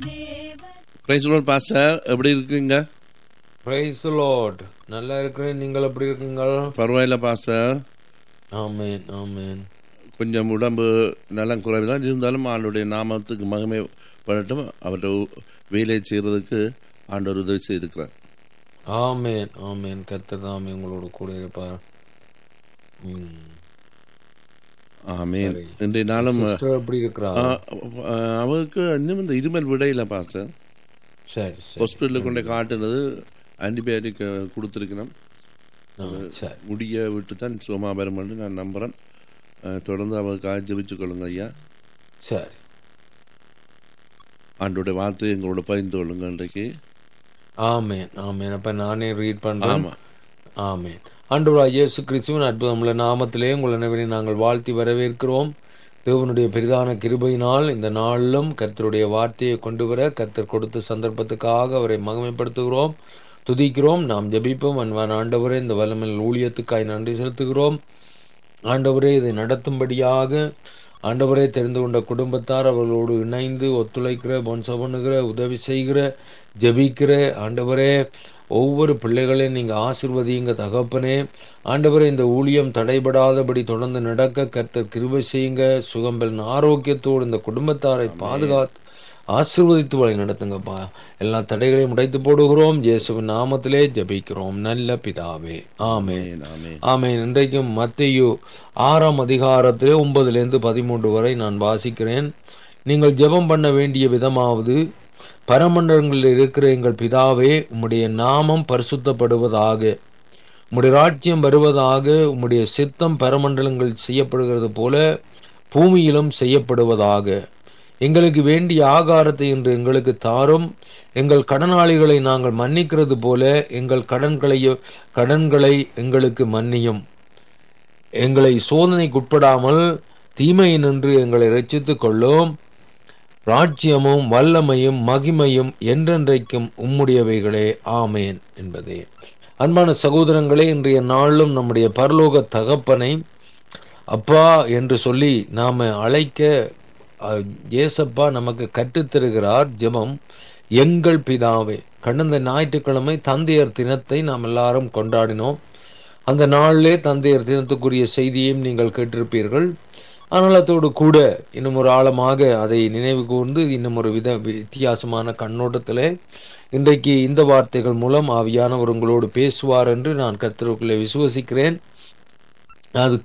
Price Lord pastor எப்படி இருக்குங்க price Lord நல்லா இருக்கிறேன் நீங்கள் எப்படி இருக்கீங்கள் பரவாயில்ல பாஸ்டர் ஆமேன் ஆமேன் கொஞ்சம் உடம்பு நலம் குறைவு தான் இருந்தாலும் ஆண்டுடைய நாமத்துக்கு மகிமை படட்டும் அவர்கிட்ட வேலை செய்யறதுக்கு ஆண்டவர் உதவி செய்திருக்கிறார் ஆமேன் ஆமேன் கர்த்தர் தாமே உங்களோட கூட இருப்பார் ம். ஆமீன் சரி. இன்றைய நாளும் சிஸ்டர் எப்படி இருக்கிறா ஆ, ஆ, அவருக்கு இன்னும் இந்த இருமல் விடையில பாஸ்டர் சரி சரி ஹாஸ்பிட்டலுக்கு கொண்டு காட்டுனது ஆன்டிபயோட்டிக் கொடுத்துருக்கணும் ஆ, சரி முடிய விட்டு தான் சுகமா பெறும் என்று நான் நம்புறேன் ஆ, தொடர்ந்து அவருக்காக ஜெபிச்சு கொள்ளுங்க ஐயா சரி ஆண்டோட வார்த்தை எங்களோட பகிர்ந்து கொள்ளுங்க இன்றைக்கு ஆமேன் ஆமேன் அப்ப நானே ரீட் பண்றேன் ஆமா ஆமேன் ஆண்டவராய் இயேசு கிறிஸ்துவின் அற்புதமுள்ள நாமத்திலே உங்கள் அனைவரையும் நாங்கள் வாழ்த்தி வரவேற்கிறோம் தேவனுடைய பெரிதான கிருபையினால் இந்த நாளிலும் கர்த்தருடைய வார்த்தையை கொண்டு வர கர்த்தர் கொடுத்த சந்தர்ப்பத்துக்காக அவரை மகிமைப்படுத்துகிறோம் துதிக்கிறோம் நாம் ஜெபிப்போம் அன்பான ஆண்டவரே இந்த வல்லமையில் ஊழியத்துக்காய் நன்றி செலுத்துகிறோம் ஆண்டவரே இதை நடத்தும்படியாக ஆண்டவரே தெரிந்து கொண்ட குடும்பத்தார் அவர்களோடு இணைந்து ஒத்துழைக்கிற பொன்ச பண்ணுகிற உதவி செய்கிற ஜெபிக்கிற ஆண்டவரே ஒவ்வொரு பிள்ளைகளையும் நீங்க ஆசிர்வதியுங்க தகப்பனே ஆண்டவரே இந்த ஊழியம் தடைபடாதபடி தொடர்ந்து நடக்க கர்த்தர் கிருபை செய்யுங்க சுகம்பெல் ஆரோக்கியத்தோடு இந்த குடும்பத்தாரை பாதுகாத்து ஆசிர்வதித்து வழி நடத்துங்கப்பா எல்லா தடைகளையும் உடைத்து போடுகிறோம் இயேசுவின் நாமத்திலே ஜெபிக்கிறோம் நல்ல பிதாவே ஆமென் ஆமேன் ஆமேன் ஆமென் இன்றைக்கும் மத்தேயு ஆறாம் அதிகாரத்திலே ஒன்பதிலிருந்து பதிமூன்று வரை நான் வாசிக்கிறேன் நீங்கள் ஜெபம் பண்ண வேண்டிய விதமாவது பரமண்டலங்களில் இருக்கிற எங்கள் பிதாவே உம்முடைய நாமம் பரிசுத்தப்படுவதாக உம்முடைய ராஜ்யம் வருவதாக உம்முடைய சித்தம் பரமண்டலங்கள் செய்யப்படுகிறது போல பூமியிலும் செய்யப்படுவதாக எங்களுக்கு வேண்டிய ஆகாரத்தை இன்று எங்களுக்கு தாரும் எங்கள் கடனாளிகளை நாங்கள் மன்னிக்கிறது போல எங்கள் கடன்களை கடன்களை எங்களுக்கு மன்னியும் எங்களை சோதனைக்குட்படாமல் தீமையினின்று எங்களை ரட்சித்துக் கொள்ளும் ராஜ்யமும் வல்லமையும் மகிமையும் என்றென்றைக்கும் உம்முடையவைகளே ஆமேன் என்பதே அன்பான சகோதரங்களே இன்றைய நாளிலும் நம்முடைய பரலோக தகப்பனை அப்பா என்று சொல்லி நாம அழைக்க அஹ், இயேசப்பா நமக்கு கற்றுத்தருகிறார் ஜெபம் எங்கள் பிதாவே கடந்த ஞாயிற்றுக்கிழமை தந்தையர் தினத்தை நாம் எல்லாரும் கொண்டாடினோம் அந்த நாளிலே தந்தையர் தினத்துக்குரிய செய்தியையும் நீங்கள் கேட்டிருப்பீர்கள் ஆனால் அதோடு கூட இன்னும் ஒரு ஆழமாக அதை நினைவு கூர்ந்து இன்னும் ஒரு வித வித்தியாசமான கண்ணோட்டத்திலே இன்றைக்கு இந்த வார்த்தைகள் மூலம் ஆவியானவர் உங்களோடு பேசுவார் என்று நான் கர்த்தருக்குள்ளே விசுவசிக்கிறேன் அது